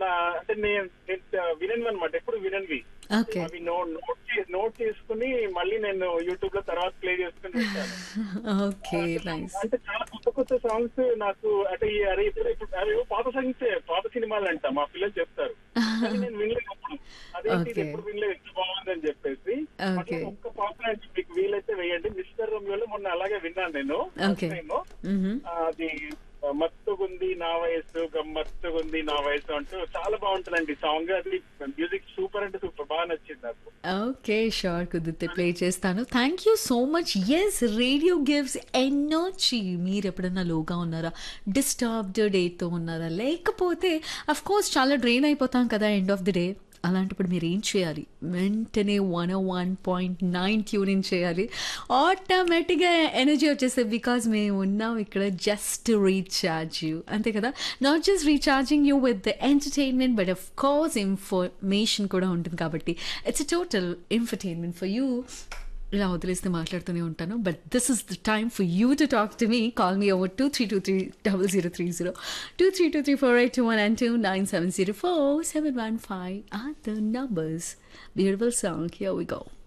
నా అంటే నేను వినను అనమాట ఎప్పుడు విననివి ఓకే అవి నోట్ నోట్ చే- నోట్ చేసుకుని మళ్ళీ నేను యూట్యూబ్ లో తర్వాత ప్లే చేసుకుని వింటాను ఓకే నైస్ అంటే చాలా కొత్త కొత్త సాంగ్స్ నాకు అంటే ఈ అరే ఇప్పుడు ఇప్పుడు అరే పాత సాంగ్స్ పాత సినిమాలు అంట మా పిల్లలు చెప్తారు కానీ నేను వినలేదు అప్పుడు అదేంటి ఇది Okay. ఎప్పుడు వినలేదు ఎంత బాగుందని చెప్పేసి Okay. అట్లా ఒక్క పాట అంటే మీకు వీలైతే వేయండి మిస్టర్ రోమియోలో మొన్న అలాగే విన్నాను నేను Okay. First time. మ్హూ. ఆ, అది మత్తుగుంది నా వయసు గమ్మత్తుగుంది నా వయసు అంటూ చాలా బాగుంటుందండి సాంగ్ అది మ్యూజిక్ సూపర్ అంటే సూపర్ బాగా నచ్చింది నాకు ఓకే షూర్ కుదిరితే ప్లే చేస్తాను thank you so much yes radio gives energy మీరు ఎప్పుడైనా లోగా ఉన్నారా డిస్టర్బ్డ్ డేతో ఉన్నారా లేకపోతే అఫ్ కోర్స్ చాలా డ్రైన్ అయిపోతాం కదా ఎండ్ ఆఫ్ ది డే అలాంటప్పుడు మీరు ఏం చేయాలి వెంటనే one one point nine tuning చేయాలి ఆటోమేటిక్గా ఎనర్జీ వచ్చేస్తే బికాజ్ మేము ఉన్నాం ఇక్కడ జస్ట్ రీఛార్జ్ యూ అంతే కదా not just recharging you with the entertainment but of course information కూడా ఉంటుంది కాబట్టి it's total infotainment for you ఇలా వదిలేస్తే మాట్లాడుతూనే ఉంటాను but this is the time for you to talk to me call me over two three two three double zero three zero two three two three four eight two one and two nine seven zero four seven one five or the numbers beautiful song here we go